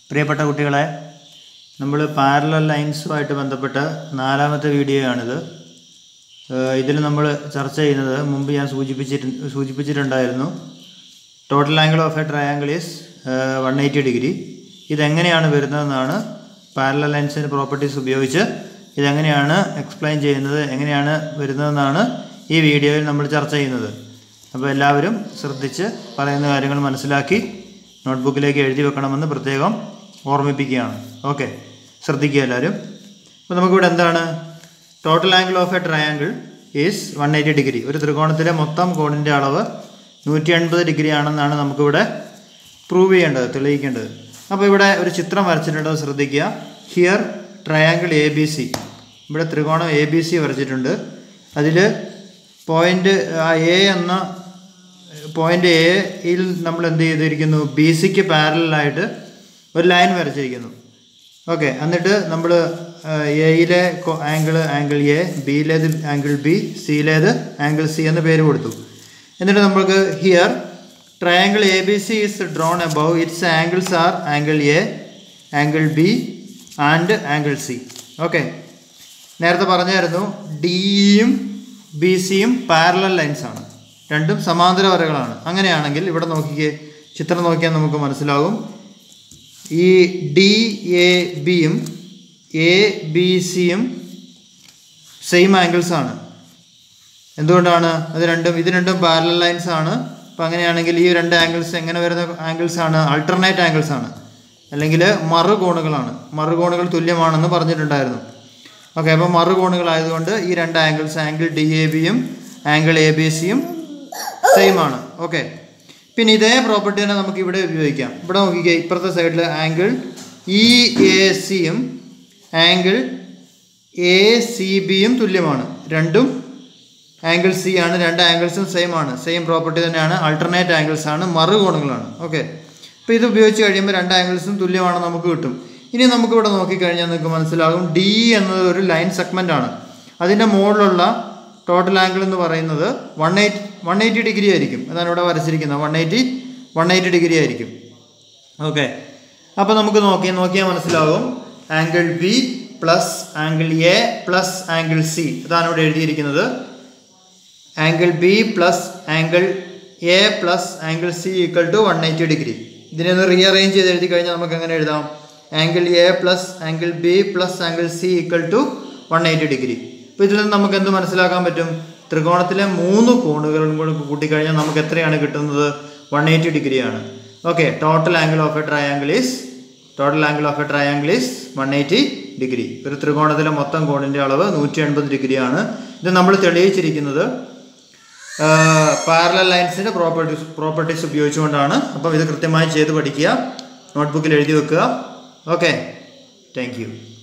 പ്രിയപ്പെട്ട കുട്ടികളെ നമ്മൾ പാരലൽ ലൈൻസുമായിട്ട് ബന്ധപ്പെട്ട നാലാമത്തെ വീഡിയോ ആണിത് ഇതിൽ നമ്മൾ ചർച്ച ചെയ്യുന്നത് മുമ്പ് ഞാൻ സൂചിപ്പിച്ചിട്ട് സൂചിപ്പിച്ചിട്ടുണ്ടായിരുന്നു total angle of a triangle is one eighty degree ഇതെങ്ങനെയാണ് വരുന്നതെന്നാണ് പാരലൽ ലൈൻസിൻ്റെ പ്രോപ്പർട്ടീസ് ഉപയോഗിച്ച് ഇതെങ്ങനെയാണ് എക്സ്പ്ലെയിൻ ചെയ്യുന്നത് എങ്ങനെയാണ് വരുന്നതെന്നാണ് ഈ വീഡിയോയിൽ നമ്മൾ ചർച്ച ചെയ്യുന്നത് അപ്പോൾ എല്ലാവരും ശ്രദ്ധിച്ച് പറയുന്ന കാര്യങ്ങൾ മനസ്സിലാക്കി നോട്ട്ബുക്കിലേക്ക് എഴുതി വെക്കണമെന്ന് പ്രത്യേകം ഓർമ്മിപ്പിക്കുകയാണ് ഓക്കെ ശ്രദ്ധിക്കുക എല്ലാവരും അപ്പോൾ നമുക്കിവിടെ എന്താണ് total angle of a triangle is one eighty degree ഒരു ത്രികോണത്തിലെ മൊത്തം കോണിൻ്റെ അളവ് നൂറ്റി എൺപത് ഡിഗ്രി ആണെന്നാണ് നമുക്കിവിടെ പ്രൂവ് ചെയ്യേണ്ടത് തെളിയിക്കേണ്ടത് അപ്പോൾ ഇവിടെ ഒരു ചിത്രം വരച്ചിട്ടുണ്ട് അത് ശ്രദ്ധിക്കുക here triangle A B C ഇവിടെ ത്രികോണം എ ബി സി വരച്ചിട്ടുണ്ട് അതിൽ പോയിൻ്റ് ആ എ എന്ന പോയിൻ്റ് എയിൽ നമ്മൾ എന്ത് ചെയ്തിരിക്കുന്നു ബി സിക്ക് പാരലായിട്ട് ഒരു ലൈൻ വരച്ചിരിക്കുന്നു ഓക്കെ എന്നിട്ട് നമ്മൾ എയിലെ ആംഗിൾ ആംഗിൾ എ ബിയിലേത് ആംഗിൾ ബി സിയിലേത് ആംഗിൾ സി എന്ന് പേര് കൊടുത്തു എന്നിട്ട് നമുക്ക് here triangle A B C is drawn above its angles are angle A angle B and angle C okay നേരത്തെ പറഞ്ഞായിരുന്നു ഡിയും ബി സിയും പാരലൽ ലൈൻസ് ആണ് രണ്ടും സമാന്തര വരകളാണ് അങ്ങനെയാണെങ്കിൽ ഇവിടെ നോക്കിക്കേ ചിത്രം നോക്കിയാൽ നമുക്ക് മനസ്സിലാകും ഈ ഡി എ ബിയും എ ബി സിയും സെയിം ആംഗിൾസ് ആണ് എന്തുകൊണ്ടാണ് അത് രണ്ടും ഇത് രണ്ടും പാരലൽ ലൈൻസ് ആണ് അപ്പം അങ്ങനെയാണെങ്കിൽ ഈ രണ്ട് ആംഗിൾസ് എങ്ങനെ വരുന്ന ആംഗിൾസ് ആണ് ആൾട്ടർനേറ്റ് ആംഗിൾസ് ആണ് അല്ലെങ്കിൽ മറുകോണുകളാണ് മറുകോണുകൾ തുല്യമാണെന്ന് പറഞ്ഞിട്ടുണ്ടായിരുന്നു ഓക്കെ അപ്പോൾ മറുകോണുകളായതുകൊണ്ട് ഈ രണ്ട് ആംഗിൾസ് ആംഗിൾ ഡി എ ബിയും ആംഗിൾ എ ബി സിയും സെയിം ആണ് ഓക്കെ പിന്നെ ഇതേ പ്രോപ്പർട്ടി തന്നെ നമുക്ക് ഇവിടെ ഉപയോഗിക്കാം ഇവിടെ നോക്കിക്കുക ഇപ്പുറത്തെ സൈഡിൽ ആംഗിൾ ഇ എ സിയും ആംഗിൾ എ സി ബിയും തുല്യമാണ് രണ്ടും ആംഗിൾ സി ആണ് രണ്ട് ആംഗിൾസും സെയിം ആണ് സെയിം പ്രോപ്പർട്ടി തന്നെയാണ് ആൾട്ടർനേറ്റ് ആംഗിൾസ് ആണ് മറുകോണുകളാണ് ഓക്കെ അപ്പോൾ ഇത് ഉപയോഗിച്ച് കഴിയുമ്പോൾ രണ്ട് ആംഗിൾസും തുല്യമാണ് നമുക്ക് കിട്ടും ഇനി നമുക്ക് ഇവിടെ നോക്കിക്കഴിഞ്ഞാൽ നിങ്ങൾക്ക് മനസ്സിലാകും ഡി എന്നത് ഒരു ലൈൻ സെഗ്മെൻ്റ് ആണ് അതിൻ്റെ മുകളിലുള്ള ടോട്ടൽ ആംഗിൾ എന്ന് പറയുന്നത് one eight one eighty degree ആയിരിക്കും അതാണ് ഇവിടെ വരച്ചിരിക്കുന്നത് one eighty one eighty degree ആയിരിക്കും ഓക്കെ അപ്പോൾ നമുക്ക് നോക്കി നോക്കിയാൽ മനസ്സിലാകും angle B plus angle A plus angle C ഇതാണ് ഇവിടെ എഴുതിയിരിക്കുന്നത് angle B plus angle A plus angle C equal to one eighty degree ഇതിനെ ഒന്ന് റീഅറേഞ്ച് ചെയ്ത് എഴുതി കഴിഞ്ഞാൽ നമുക്ക് എങ്ങനെ എഴുതാം angle A plus angle B plus angle C equal to one eighty degree അപ്പോൾ ഇതിൽ നിന്ന് നമുക്ക് എന്ത് മനസ്സിലാക്കാൻ പറ്റും ത്രികോണത്തിലെ മൂന്ന് കോണുകളും കൂടെ കൂട്ടിക്കഴിഞ്ഞാൽ നമുക്ക് എത്രയാണ് കിട്ടുന്നത് വൺ എയ്റ്റി ഡിഗ്രിയാണ് okay total angle of a triangle is total angle of a triangle is one eighty degree ഒരു ത്രികോണത്തിലെ മൊത്തം കോണിൻ്റെ അളവ് നൂറ്റി എൺപത് ഡിഗ്രിയാണ് ഇത് നമ്മൾ തെളിയിച്ചിരിക്കുന്നത് പാരലൽ ലൈൻസിൻ്റെ പ്രോപ്പർട്ടീസ് പ്രോപ്പർട്ടീസ് ഉപയോഗിച്ചുകൊണ്ടാണ് അപ്പം ഇത് കൃത്യമായി ചെയ്ത് പഠിക്കുക നോട്ട്ബുക്കിൽ എഴുതി വെക്കുക ഓക്കെ താങ്ക് യു